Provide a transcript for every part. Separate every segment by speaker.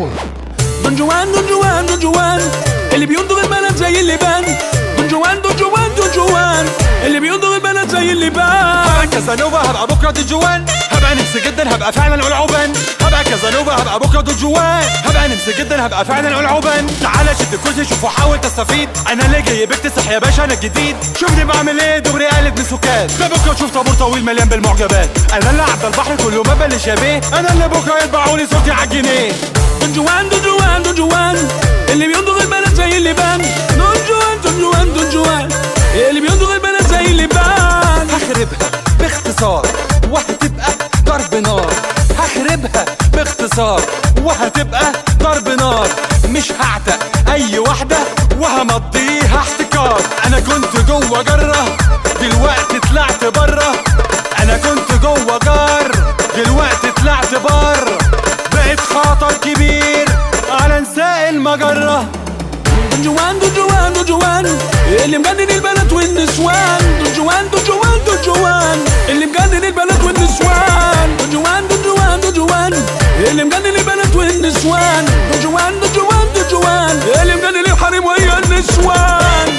Speaker 1: دون جوان دون جوان دون جوان اللي بينضغ البنات زي اللي بان دون جوان دون جوان دون جوان اللي بينضغ البنات زي اللي بان
Speaker 2: هبقى كازانوفا هبقى بكره دي جوان هبقى نمسي جدا هبقى فعلا العوبان هبقى كازانوفا هبقى بكره دي جوان هبقى نمسي جدا هبقى فعلا العوبان تعالى شد الكرسي شوف وحاول تستفيد انا اللي جاي بكتسح يا باشا انا الجديد شوفني بعمل ايه دغري قالت من سكات ده بكره تشوف طابور طويل مليان بالمعجبات انا اللي عدى البحر كله ما بلش يا بيه انا اللي بكره يطبعوا لي صوتي على الجنيه
Speaker 1: دون جوان دون جوان دون جوان اللي بينضغ البنات زي اللي بان دون جوان دون جوان دون جوان اللي بينضغ البنات زي اللي بان
Speaker 2: هخربها باختصار وهتبقى ضرب نار هخربها باختصار وهتبقى ضرب نار مش هعتق اي واحدة وهمضيها احتكار انا كنت جوه جرة دلوقتي طلعت بره انا كنت جوه جار دلوقتي طلعت بره بقيت خطر كبير على نساء المجره
Speaker 1: دون جوان دون جوان دون جوان اللي مجنن البنات والنسوان دون جوان دون جوان دون جوان اللي مجنن البنات والنسوان دون جوان دون جوان دون جوان اللي مجنن البنات والنسوان دون جوان دون جوان دون جوان اللي مجنن الحريم وهي النسوان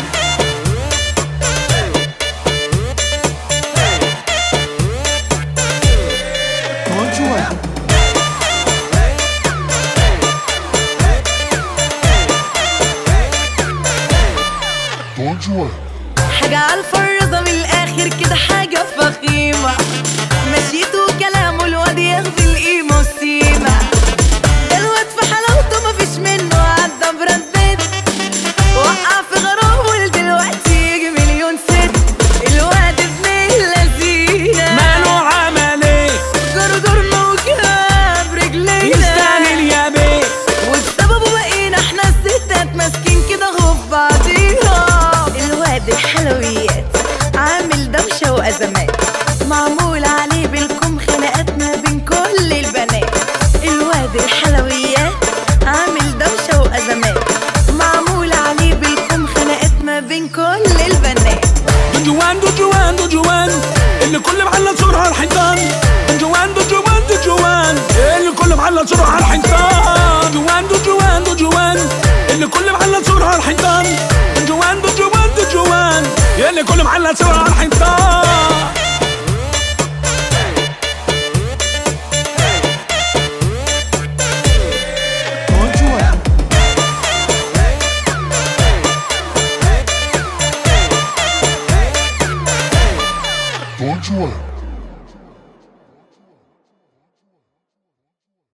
Speaker 3: حاجة عالفرزة من الآخر كده حاجة فخيمة مشيته كلامه الواد ياخد القيمة والسيمة ده الواد في حلاوته مفيش منه عدى برندات وقع في غرام ولدلوقتي يجي مليون ست الواد ابن اللذينة
Speaker 1: ماله عمل ايه
Speaker 3: جرجرنا وجاب رجلينا
Speaker 1: يستاهل يا بيه
Speaker 3: وبسببه بقينا احنا الستات ماسكين كده اهو في بعضينا الواد الحلويات عامل دوشة وأزمات معمول عليه بالكم خناقات ما بين كل البنات الواد الحلويات عامل دوشة وأزمات معمول عليه بالكم خناقات ما بين كل البنات
Speaker 1: دون جوان دون جوان دون جوان اللي كل محل صورها على الحيطان دون جوان دون جوان دون جوان اللي كل محل صورها على الحيطان جوان دون جوان دون جوان اللي كل محل صورها على الحيطان دون جوان دون جوان دون جوان اللي كل محل صورها على الحيطان
Speaker 4: Don't you